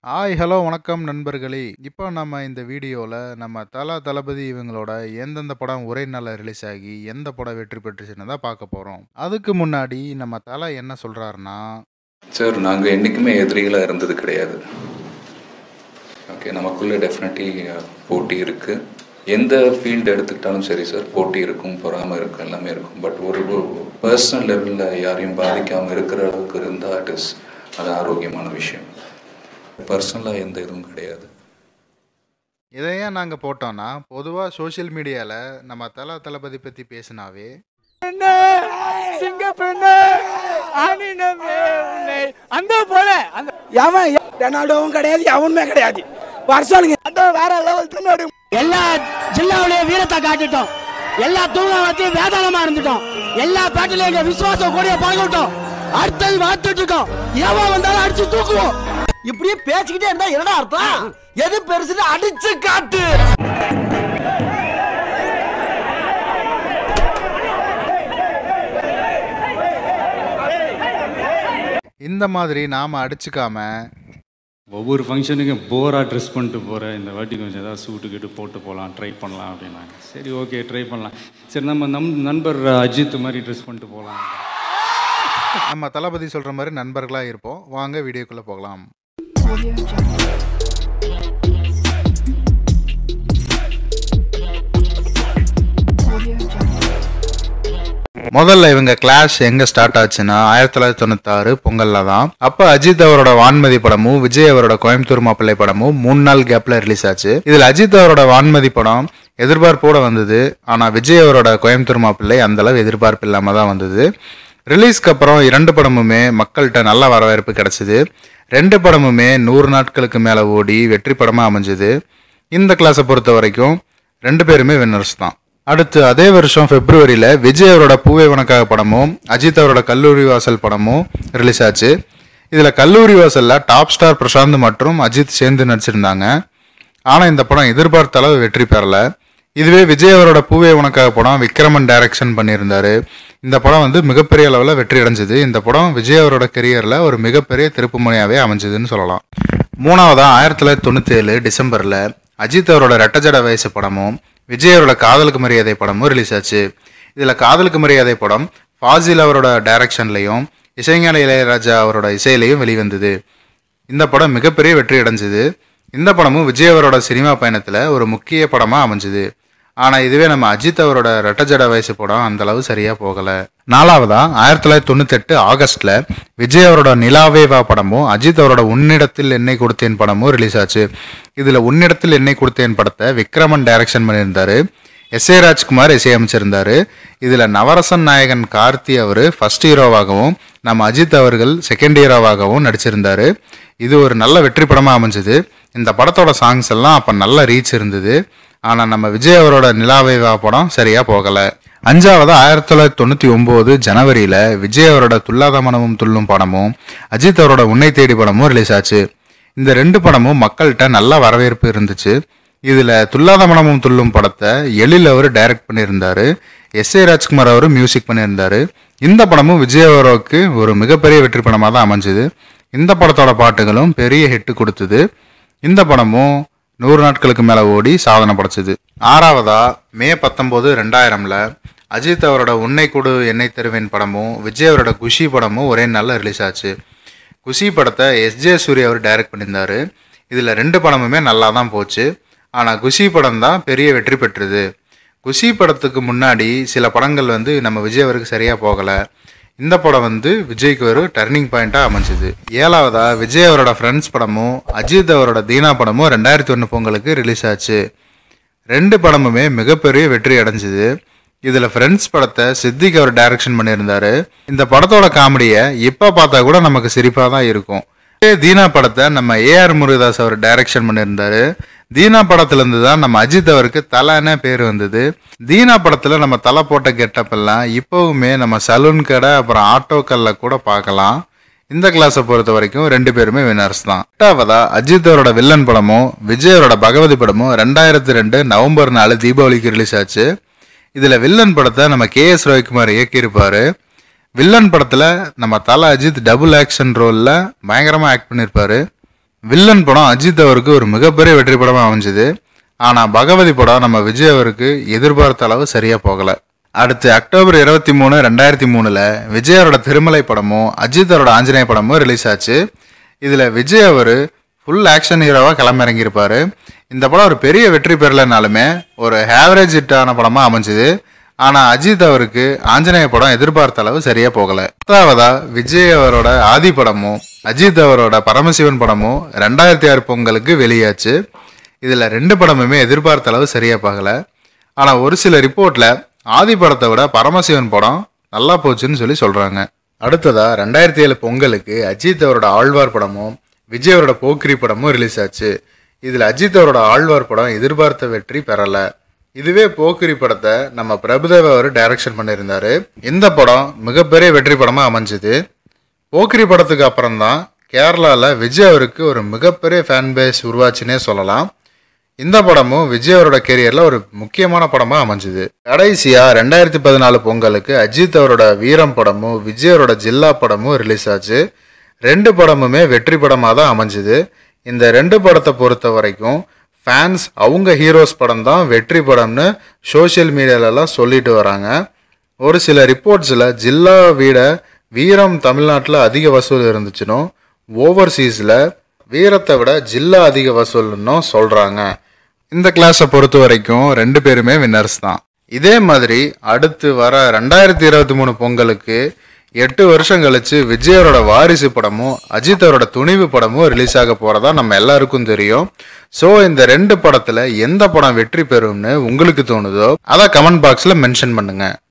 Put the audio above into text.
hi hello வணக்கம் நண்பர்களே இப்போ நம்ம இந்த வீடியோவில் நம்ம தல தளபதி இவங்களோட எந்தெந்த படம் ஒரே நாளில் ரிலீஸ் ஆகி எந்த படம் வெற்றி பெற்றுச்சுன்னு தான் பார்க்க போகிறோம் அதுக்கு முன்னாடி நம்ம தலை என்ன சொல்கிறாருன்னா சார் நாங்கள் என்றைக்குமே எதிரிகளாக இருந்தது கிடையாது ஓகே நமக்குள்ளே டெஃபினெட்லி போட்டி இருக்குது எந்த ஃபீல்டு எடுத்துக்கிட்டாலும் சரி சார் போட்டி இருக்கும் பொறாமல் இருக்கும் எல்லாமே இருக்கும் பட் ஒரு பர்சனல் லெவலில் யாரையும் பாதிக்காமல் இருக்கிற அளவுக்கு இருந்தால் இட் இஸ் அது ஆரோக்கியமான விஷயம் பர்சனலாக எந்த இதுவும் கிடையாது இதை ஏன் நாங்கள் போட்டோம்னா பொதுவாக சோஷியல் மீடியாவில் நம்ம தல தளபதி பற்றி பேசினாவே பெண்ணே சிங்கப்பெண்ணே அணினமே உன்னை அந்த போல அந்த எவன் ரெனால்டோவும் கிடையாது எவனுமே கிடையாது வருஷானுங்க அந்த வேற லெவல் தின்னாடு எல்லா ஜில்லாவிலேயே வீரத்தை காட்டிட்டோம் எல்லா தூங்காவத்தையும் வேதாளமா இருந்துட்டோம் எல்லா பேட்டிலையும் எங்க விசுவாசம் கூடிய பழகிட்டோம் அடுத்தது பார்த்துட்டு இருக்கோம் எவன் வந்தாலும் அடிச்சு தூக்குவோம் இப்படியே பேசிக்கிட்டே இருந்தா என்னடா அர்த்தம் எது பெருசுன்னு அடிச்சு காட்டு இந்த மாதிரி நாம் அடிச்சுக்காம ஒவ்வொரு ஃபங்க்ஷனுக்கும் போராக ட்ரெஸ் பண்ணிட்டு போகிறேன் இந்த வாட்டி கொஞ்சம் ஏதாவது சூட்டு கிட்டு போட்டு போகலாம் ட்ரை பண்ணலாம் அப்படின்னாங்க சரி ஓகே ட்ரை பண்ணலாம் சரி நம்ம நம் நண்பர் அஜித் மாதிரி ட்ரெஸ் பண்ணிட்டு போகலாம் நம்ம தளபதி சொல்கிற மாதிரி நண்பர்களாக இருப்போம் வாங்க வீடியோக்குள்ளே போகலாம் முதல்ல இவங்க கிளாஷ் எங்க ஸ்டார்ட் ஆச்சுன்னா ஆயிரத்தி தொள்ளாயிரத்தி தொண்ணூத்தாறு பொங்கல்ல தான் அப்ப அஜித் அவரோட வான்மதி படமும் விஜய் அவரோட கோயம்புத்தூர் மாப்பிள்ளை படமும் மூணு நாள் கேப்ல ரிலீஸ் ஆச்சு இதுல அஜித் அவரோட வான்மதி படம் எதிர்பார்ப்போட வந்தது ஆனா விஜய் அவரோட கோயம்புத்தூர் மாப்பிள்ளை அந்த அளவு எதிர்பார்ப்பு இல்லாம தான் வந்தது ரிலீஸ்க்கு அப்புறம் இரண்டு படமுமே மக்கள்கிட்ட நல்ல வரவேற்பு கிடைச்சது ரெண்டு படமுமே நூறு நாட்களுக்கு மேல ஓடி வெற்றி படமா அமைஞ்சது இந்த கிளாஸை பொறுத்த வரைக்கும் ரெண்டு பேருமே வின்னர்ஸ் தான் அடுத்து அதே வருஷம் பிப்ரவரியில் விஜய் அவரோட பூவே உனக்காக படமும் அஜித் அவரோட கல்லூரி வாசல் படமும் ரிலீஸ் ஆச்சு இதில் கல்லூரி வாசலில் டாப் ஸ்டார் பிரசாந்த் மற்றும் அஜித் சேர்ந்து நடிச்சிருந்தாங்க ஆனால் இந்த படம் எதிர்பார்த்த அளவு வெற்றி பெறல இதுவே விஜய் அவரோட பூவே உனக்காக படம் விக்ரமன் டைரக்ஷன் பண்ணியிருந்தாரு இந்த படம் வந்து மிகப்பெரிய அளவில் வெற்றி அடைஞ்சது இந்த படம் விஜய் அவரோட கெரியரில் ஒரு மிகப்பெரிய திருப்புமுனையாகவே அமைஞ்சதுன்னு சொல்லலாம் மூணாவதா ஆயிரத்தி தொள்ளாயிரத்தி தொண்ணூற்றி ஏழு டிசம்பரில் அஜித் அவரோட ரெட்டஜட வயசு படமும் விஜய் அவரோட காதலுக்கு மரியாதை படமும் ரிலீஸ் ஆச்சு இதில் காதலுக்கு மரியாதை படம் ஃபாசில் அவரோட டைரக்ஷன்லையும் இசைஞான இளையராஜா அவரோட இசையிலையும் வெளிவந்தது இந்த படம் மிகப்பெரிய வெற்றி அடைஞ்சது இந்த படமும் விஜய் அவரோட சினிமா பயணத்தில் ஒரு முக்கிய படமாக அமைஞ்சுது ஆனால் இதுவே நம்ம அஜித் அவரோட ரெட்டஜட வயசு படம் அந்த அளவு சரியாக போகலை நாலாவதா ஆயிரத்தி தொள்ளாயிரத்தி தொண்ணூத்தெட்டு ஆகஸ்ட்ல விஜய் அவரோட நிலாவே வா படமும் அஜித் அவரோட உன்னிடத்தில் என்னை கொடுத்தேன் படமும் ரிலீஸ் ஆச்சு இதில் உன்னிடத்தில் என்னை கொடுத்தேன் படத்தை விக்ரமன் டைரக்ஷன் பண்ணியிருந்தாரு எஸ் ஏ ராஜ்குமார் இசையமைச்சிருந்தாரு இதில் நவரசன் நாயகன் கார்த்தி அவர் ஃபர்ஸ்ட் ஹீரோவாகவும் நம்ம அஜித் அவர்கள் செகண்ட் ஹீரோவாகவும் நடிச்சிருந்தாரு இது ஒரு நல்ல வெற்றி படமாக அமைஞ்சது இந்த படத்தோட சாங்ஸ் எல்லாம் அப்போ நல்ல ரீச் இருந்தது ஆனால் நம்ம விஜய் அவரோட நிலாவை வா படம் சரியாக போகலை அஞ்சாவது ஆயிரத்தி தொள்ளாயிரத்தி தொண்ணூற்றி ஒம்பது ஜனவரியில் விஜய் அவரோட துல்லாத மனமும் துள்ளும் படமும் அஜித் அவரோட உன்னை தேடி படமும் ரிலீஸ் ஆச்சு இந்த ரெண்டு படமும் மக்கள்கிட்ட நல்ல வரவேற்பு இருந்துச்சு இதில் துல்லாத மனமும் துள்ளும் படத்தை எழில் அவர் டைரக்ட் பண்ணியிருந்தாரு எஸ் ஏ ராஜ்குமார் அவர் மியூசிக் பண்ணியிருந்தாரு இந்த படமும் விஜய் அவருக்கு ஒரு மிகப்பெரிய வெற்றி படமாக தான் அமைஞ்சுது இந்த படத்தோட பாட்டுகளும் பெரிய ஹிட் கொடுத்தது இந்த படமும் நூறு நாட்களுக்கு மேலே ஓடி சாதனை படைச்சது ஆறாவதா மே பத்தொம்போது ரெண்டாயிரம்ல அஜித் அவரோட உன்னை கொடு என்னை தருவேன் படமும் விஜய் அவரோட குஷி படமும் ஒரே நாளில் ரிலீஸ் ஆச்சு குஷி படத்தை எஸ்ஜே சூர்யா அவர் டைரக்ட் பண்ணியிருந்தாரு இதில் ரெண்டு படமுமே நல்லா தான் போச்சு ஆனால் குஷி படம் தான் பெரிய வெற்றி பெற்றது குஷி படத்துக்கு முன்னாடி சில படங்கள் வந்து நம்ம விஜய் அவருக்கு சரியாக போகலை இந்த படம் வந்து விஜய்க்கு ஒரு டர்னிங் பாயிண்ட்டாக அமைஞ்சது ஏழாவதா விஜய் அவரோட ஃப்ரெண்ட்ஸ் படமும் அஜித் அவரோட தீனா படமும் ரெண்டாயிரத்தி ஒன்று பொங்கலுக்கு ரிலீஸ் ஆச்சு ரெண்டு படமுமே மிகப்பெரிய வெற்றி அடைஞ்சுது இதில் ஃப்ரெண்ட்ஸ் படத்தை சித்திக் அவர் டைரக்ஷன் பண்ணியிருந்தாரு இந்த படத்தோட காமெடியை இப்போ பார்த்தா கூட நமக்கு சிரிப்பாக தான் இருக்கும் இதே தீனா படத்தை நம்ம ஏஆர் முருகதாஸ் அவர் டைரக்ஷன் பண்ணியிருந்தாரு தீனா படத்துலேருந்து தான் நம்ம அஜித் அவருக்கு தலைன்னு பேர் வந்தது தீனா படத்தில் நம்ம தலை போட்ட கெட்டப் எல்லாம் இப்போவுமே நம்ம சலூன் கடை அப்புறம் ஆட்டோக்கல்ல கூட பார்க்கலாம் இந்த கிளாஸை பொறுத்த வரைக்கும் ரெண்டு பேருமே வினர்ஸ் தான் எட்டாவதா அஜித் அவரோட வில்லன் படமும் விஜய் அவரோட பகவதி படமும் ரெண்டாயிரத்தி ரெண்டு நவம்பர் நாலு தீபாவளிக்கு ரிலீஸ் ஆச்சு இதில் வில்லன் படத்தை நம்ம கே எஸ் ரவிக்குமார் இயக்கியிருப்பாரு வில்லன் படத்தில் நம்ம தல அஜித் டபுள் ஆக்ஷன் ரோலில் பயங்கரமாக ஆக்ட் பண்ணியிருப்பாரு வில்லன் படம் அஜித் அவருக்கு ஒரு மிகப்பெரிய வெற்றி படமா அமைஞ்சது ஆனா பகவதி படம் நம்ம விஜய் அவருக்கு எதிர்பார்த்த அளவு சரியா போகல அடுத்து அக்டோபர் இருபத்தி மூணு ரெண்டாயிரத்தி மூணுல விஜயோட திருமலை படமும் அஜித் அவரோட ஆஞ்சநேய படமும் ரிலீஸ் ஆச்சு இதுல விஜய் அவர் ஃபுல் ஆக்ஷன் ஹீரோவா கிளம்பிறங்கியிருப்பாரு இந்த படம் ஒரு பெரிய வெற்றி பெறலைனாலுமே ஒரு ஆவரேஜ் ஹிட்டான படமா அமைஞ்சுது ஆனா அஜித் அவருக்கு ஆஞ்சநேய படம் எதிர்பார்த்த அளவு சரியா போகல பத்தாவதா விஜய் அவரோட ஆதி படமும் அஜித் அவரோட பரமசிவன் படமும் ரெண்டாயிரத்தி ஆறு பொங்கலுக்கு வெளியாச்சு இதுல ரெண்டு படமுமே எதிர்பார்த்த அளவு சரியா போகல ஆனா ஒரு சில ரிப்போர்ட்ல ஆதி படத்தை விட பரமசிவன் படம் நல்லா போச்சுன்னு சொல்லி சொல்றாங்க அடுத்ததா ரெண்டாயிரத்தி ஏழு பொங்கலுக்கு அஜித் அவரோட ஆழ்வார் படமும் விஜய் அவரோட போக்கிரி படமும் ரிலீஸ் ஆச்சு இதுல அஜித் அவரோட ஆழ்வார் படம் எதிர்பார்த்த வெற்றி பெறல இதுவே போக்கிரி படத்தை நம்ம பிரபுதேவா அவர் டைரக்ஷன் பண்ணியிருந்தாரு இந்த படம் மிகப்பெரிய வெற்றி படமா அமைஞ்சது போக்கிரி படத்துக்கு அப்புறம் தான் கேரளாவில் விஜய் அவருக்கு ஒரு மிகப்பெரிய ஃபேன் பேஸ் உருவாச்சுன்னே சொல்லலாம் இந்த படமும் விஜய் அவரோட கெரியரில் ஒரு முக்கியமான படமாக அமைஞ்சுது கடைசியாக ரெண்டாயிரத்தி பதினாலு பொங்கலுக்கு அஜித் அவரோட வீரம் படமும் விஜய் அவரோட ஜில்லா படமும் ரிலீஸ் ஆச்சு ரெண்டு படமுமே வெற்றி படமாக தான் அமைஞ்சுது இந்த ரெண்டு படத்தை பொறுத்த வரைக்கும் ஃபேன்ஸ் அவங்க ஹீரோஸ் படம் தான் வெற்றி படம்னு சோஷியல் மீடியாலலாம் சொல்லிட்டு வராங்க ஒரு சில ரிப்போர்ட்ஸில் ஜில்லா விட வீரம் தமிழ்நாட்டில் அதிக வசூல் இருந்துச்சுன்னும் ஓவர்சீஸில் வீரத்தை விட ஜில்லா அதிக வசூல்னும் சொல்கிறாங்க இந்த கிளாஸை பொறுத்த வரைக்கும் ரெண்டு பேருமே வின்னர்ஸ் தான் இதே மாதிரி அடுத்து வர ரெண்டாயிரத்தி இருபத்தி மூணு பொங்கலுக்கு எட்டு வருஷம் கழிச்சு விஜயோட வாரிசு படமும் அஜித் அவரோட துணிவு படமும் ரிலீஸ் ஆக போறதா நம்ம எல்லாருக்கும் தெரியும் ஸோ இந்த ரெண்டு படத்துல எந்த படம் வெற்றி பெறும்னு உங்களுக்கு தோணுதோ அதை கமெண்ட் பாக்ஸ்ல மென்ஷன் பண்ணுங்க